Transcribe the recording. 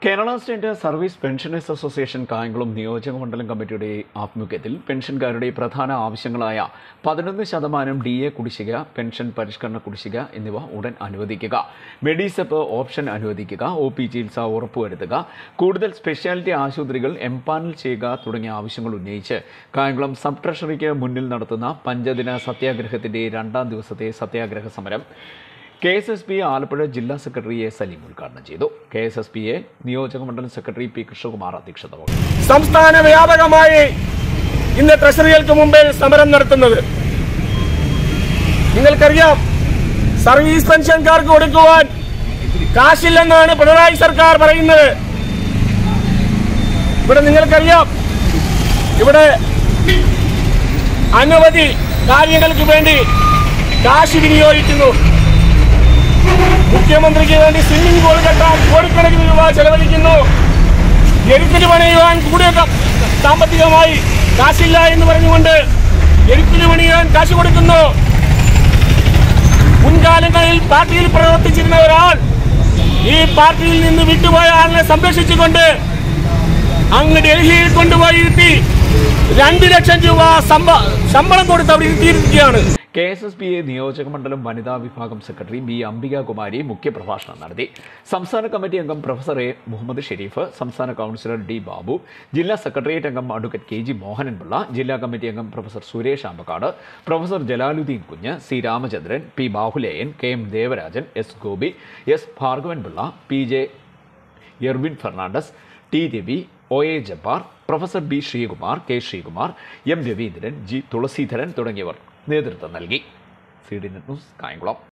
Kerala state service pensioners association Kayamkulam നിയോജക മണ്ഡലം കമ്മിറ്റിയുടെ ആഭിമുഖ്യത്തിൽ പെൻഷൻകാരുടെ പ്രധാന ആവശ്യങ്ങളായ പതിനൊന്ന് ശതമാനം ഡി എ കുടിശ്ശിക പെൻഷൻ പരിഷ്കരണ കുടിശ്ശിക എന്നിവ ഉടൻ അനുവദിക്കുക മെഡിസെപ്പ് ഓപ്ഷൻ അനുവദിക്കുക ഒ പി ചികിത്സ ഉറപ്പുവരുത്തുക കൂടുതൽ സ്പെഷ്യാലിറ്റി ആശുപത്രികൾ എംപാനൽ ചെയ്യുക തുടങ്ങിയ ആവശ്യങ്ങൾ ഉന്നയിച്ച് കായംകുളം സബ് ട്രഷറിക്ക് മുന്നിൽ നടത്തുന്ന പഞ്ചദിന സത്യാഗ്രഹത്തിന്റെ രണ്ടാം ദിവസത്തെ സത്യാഗ്രഹ സമരം K S S P Alappuzha ജില്ലാ സെക്രട്ടറി എ സലീം ഉദ്ഘാടനം ചെയ്തു കെ എസ് എസ് പിയെ നിയോജക മണ്ഡലം സെക്രട്ടറി പി കൃഷ്ണകുമാർ അധ്യക്ഷത വഹിച്ചു സംസ്ഥാന വ്യാപകമായി ഇന്ന് ട്രഷറികൾക്ക് മുമ്പിൽ സമരം നടത്തുന്നത് നിങ്ങൾക്കറിയാം സർവീസ് പെൻഷൻകാർക്ക് കൊടുക്കുവാൻ കാശില്ലെന്നാണ് പിണറായി സർക്കാർ പറയുന്നത് ഇവിടെ നിങ്ങൾക്കറിയാം ഇവിടെ അനവധി കാര്യങ്ങൾക്ക് വേണ്ടി കാശ് വിനിയോഗിക്കുന്നു മുഖ്യമന്ത്രിക്ക് വേണ്ടി സ്വിമ്മിംഗ് പൂൾ കെട്ടാൻ കോടിക്കണക്കിന് രൂപ ചെലവഴിക്കുന്നു എരുത്തിന് പണിയുവാൻ കൂടിയ ക- സാമ്പത്തികമായി കാശില്ല എന്ന് പറഞ്ഞുകൊണ്ട് എരുത്തിന് പണിയാൻ കാശ് കൊടുക്കുന്നു മുൻകാലങ്ങളിൽ പാർട്ടിയിൽ പ്രവർത്തിച്ചിരുന്ന ഒരാൾ ഈ പാർട്ടിയിൽ നിന്ന് വിട്ടുപോയ ആളിനെ സംരക്ഷിച്ചുകൊണ്ട് അങ്ങ് ഡൽഹിയിൽ കൊണ്ടുപോയി ഇരുത്തി രണ്ട് ലക്ഷം രൂപ ശമ്പ- ശമ്പളം കൊടുത്ത് അവിടെ ഇരുത്തിയിരിക്കുകയാണ് K S S P A നിയോജക മണ്ഡലം വനിതാ വിഭാഗം സെക്രട്ടറി ബി അംബികാകുമാരി മുഖ്യപ്രഭാഷണം നടത്തി സംസ്ഥാന കമ്മിറ്റി അംഗം പ്രൊഫസർ എ മുഹമ്മദ് ഷെരീഫ് സംസ്ഥാന കൗൺസിലർ ഡി ബാബു ജില്ലാ സെക്രട്ടേറിയറ്റ് അംഗം അഡ്വക്കേറ്റ് കെ ജി മോഹനൻപിള്ള ജില്ലാ കമ്മിറ്റി അംഗം പ്രൊഫസർ സുരേഷ് ആമ്പക്കാട് പ്രൊഫസർ ജലാലുദ്ദീൻ കുഞ്ഞ് C Ramachandran P Bahuleyan K M Devarajan S Gopi S ഭാർഗവൻപിള്ള P J Erwin Fernandez T Ravi O A Jabbar professor B Sreekumar K Sreekumar M Raveendran G Thulaseedharan തുടങ്ങിയവർ നേതൃത്വം നൽകി C D net news Kayamkulam